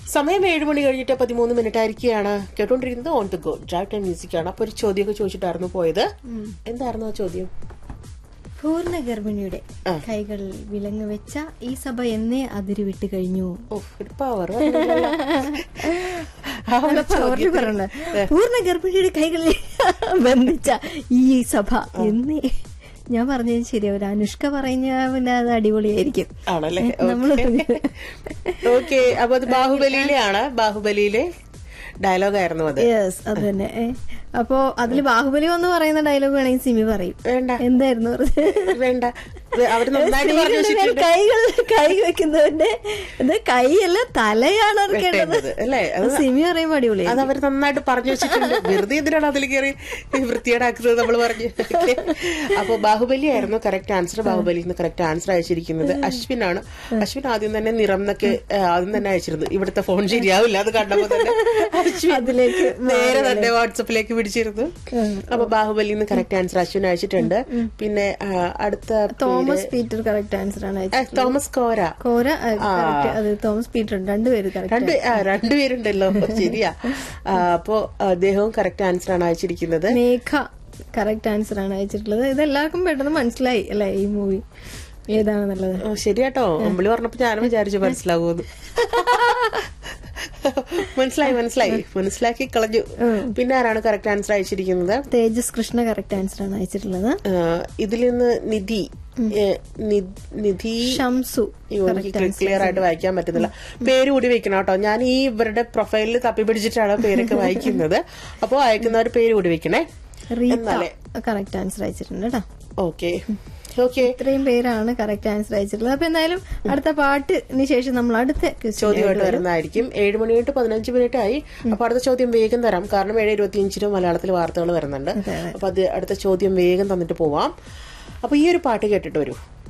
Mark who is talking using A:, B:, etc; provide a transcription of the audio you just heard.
A: സമയം ഏഴ് മണി കഴിഞ്ഞിട്ട് പതിമൂന്ന് മിനിറ്റ് ആയിരിക്കുകയാണ് കേട്ടോണ്ടിരിക്കുന്നത് on the go drive time music ആണ് അപ്പൊ ഒരു ചോദ്യമൊക്കെ ചോദിച്ചിട്ടായിരുന്നു പോയത് എന്തായിരുന്നു ആ ചോദ്യം
B: പൂർണ്ണ ഗർഭിണിയുടെ കൈകളിൽ വിലങ്ങ് വെച്ച ഈ സഭ എന്നേ അതിര് വിട്ട് കഴിഞ്ഞു
A: ഓ ഒരു പവർ
B: നല്ല powerful പറഞ്ഞല്ലോ. പൂർണ്ണ ഗർഭിണിയുടെ കൈകളിൽ ബന്ധിച്ച ഈ സഭ എന്നേ ഞാൻ പറഞ്ഞത് ശരിയാവില്ല അനുഷ്ക പറഞ്ഞ പിന്നെ അത് അടിപൊളിയായിരിക്കും
A: ആണല്ലേ
B: നമ്മള്
A: ഓക്കെ അപ്പൊ അത് ബാഹുബലിയിലെ ആണ് ബാഹുബലിയിലെ ഡയലോഗ് ആയിരുന്നു അത്
B: യെസ് അത് തന്നെ ഏ. അപ്പോ അതില് ബാഹുബലി എന്ന് പറയുന്ന ഡയലോഗ് വേണമെങ്കിൽ സിമി പറയും
A: വേണ്ട
B: എന്തായിരുന്നു പറഞ്ഞത്?
A: വേണ്ട ഇത് അവര് നന്നായിട്ട് പറഞ്ഞു
B: സ്ത്രീകളുടെ മേൽ
A: വെച്ചിട്ടുണ്ട്
B: കൈകൾ കൈ വെക്കുന്നവന്റെ ഇത് കൈയല്ല തലയാണ് ഇറക്കേണ്ടത്
A: വെക്കേണ്ടത്, അല്ലേ? അത്
B: സിമി പറയുമ്പോ അടിപൊളി
A: അത് അവർ നന്നായിട്ട് പറഞ്ഞു വെച്ചിട്ടുണ്ട് വെറുതെ എന്തിനാണ് അതിൽ കയറി വൃത്തിയേടാക്കുന്നത് നമ്മൾ പറഞ്ഞു അപ്പൊ ബാഹുബലി ആയിരുന്നു correct answer Baahubali correct answer അയച്ചിരിക്കുന്നത് അശ്വിൻ ആണ് അശ്വിൻ ആദ്യം തന്നെ നിറം എന്നൊക്കെ ആ, ആദ്യം തന്നെ അയച്ചിരുന്നു ഇവിടുത്തെ ഫോൺ ശരിയാവില്ല അത് കണ്ടപ്പോ തന്നെ അശ്വിൻ
B: അതിലേക്ക്
A: നേരെ തന്നെ വാട്സപ്പിലേക്ക് പിടിച്ചിരുന്നു അപ്പൊ ബാഹുബലി കറക്റ്റ് ആൻസർ അശ്വിൻ അയച്ചിട്ടുണ്ട് പിന്നെ ആ, അടുത്ത
B: തോമസ് പീറ്റർ കറക്റ്റ് ആൻസർ ആണ്
A: ആ,
B: അയച്ചത്.
A: തോമസ് കോര
B: കോര ആ, correct. അത് തോമസ് പീറ്റർ ഉണ്ട്. രണ്ടുപേര് കറക്റ്റ്
A: രണ്ട് ആ, രണ്ടുപേരുണ്ടല്ലോ ശരിയാ ആ, അപ്പോ അദ്ദേഹവും കറക്റ്റ് ആൻസർ ആണ് അയച്ചിരിക്കുന്നത്
B: മേഘ കറക്റ്റ് ആൻസർ ആണ് അയച്ചിട്ടുള്ളത് ഇത് എല്ലാവർക്കും പെട്ടെന്ന് മനസ്സിലായി അല്ലെ ഈ മൂവി ഏതാണെന്നുള്ളത്
A: ഓ, ശരിയാട്ടോ അമ്പിളി പറഞ്ഞപ്പോ ഞാനും വിചാരിച്ചു മനസ്സിലാകുമെന്ന് മനസ്സിലായി മനസ്സിലായി മനസ്സിലാക്കി കളഞ്ഞു പിന്നെ ആരാണ് കറക്റ്റ് ആൻസർ അയച്ചിരിക്കുന്നത്
B: തേജസ് കൃഷ്ണ കറക്റ്റ് ആൻസർ ആണ് അയച്ചിട്ടുള്ളത്
A: ആ, ഇതിൽ നിന്ന് നിധി ഏ, നി- നിധി
B: ഷംസു
A: അയ്യോ, എനിക്ക് ക്ലിയർ ആയിട്ട് വായിക്കാൻ പറ്റുന്നില്ല പേര് കൂടി വെക്കണം കേട്ടോ ഞാൻ ഈ ഇവരുടെ പ്രൊഫൈലിൽ തപ്പി പിടിച്ചിട്ടാണ് പേരൊക്കെ വായിക്കുന്നത് അപ്പോൾ അയക്കുന്നവർ പേര് കൂടി വെക്കണേ
B: റീത്ത
A: എന്നാലേ
B: കറക്റ്റ് ആൻസർ അയച്ചിട്ടുണ്ട് കേട്ടോ
A: ഓക്കെ ഓക്കെ
B: ഇത്രയും പേരാണ് കറക്റ്റ് ആൻസർ അയച്ചിട്ടുള്ളത് അപ്പൊ എന്തായാലും അടുത്ത പാട്ടിന് ശേഷം നമ്മൾ അടുത്ത question
A: ചോദ്യമായിട്ട് വരുന്നതായിരിക്കും ഏഴ് മണി തൊട്ട് പതിനഞ്ച് മിനിറ്റ് ആയി അപ്പൊ അടുത്ത ചോദ്യം വേഗം തരാം കാരണം ഏഴ് ഇരുപത്തിയഞ്ചിന് മലയാളത്തിൽ വാർത്തകൾ വരുന്നുണ്ട് അപ്പൊ അത് അടുത്ത ചോദ്യം വേഗം തന്നിട്ട് പോവാം അപ്പൊ ഈ ഒരു പാട്ട് കേട്ടിട്ട് വരൂ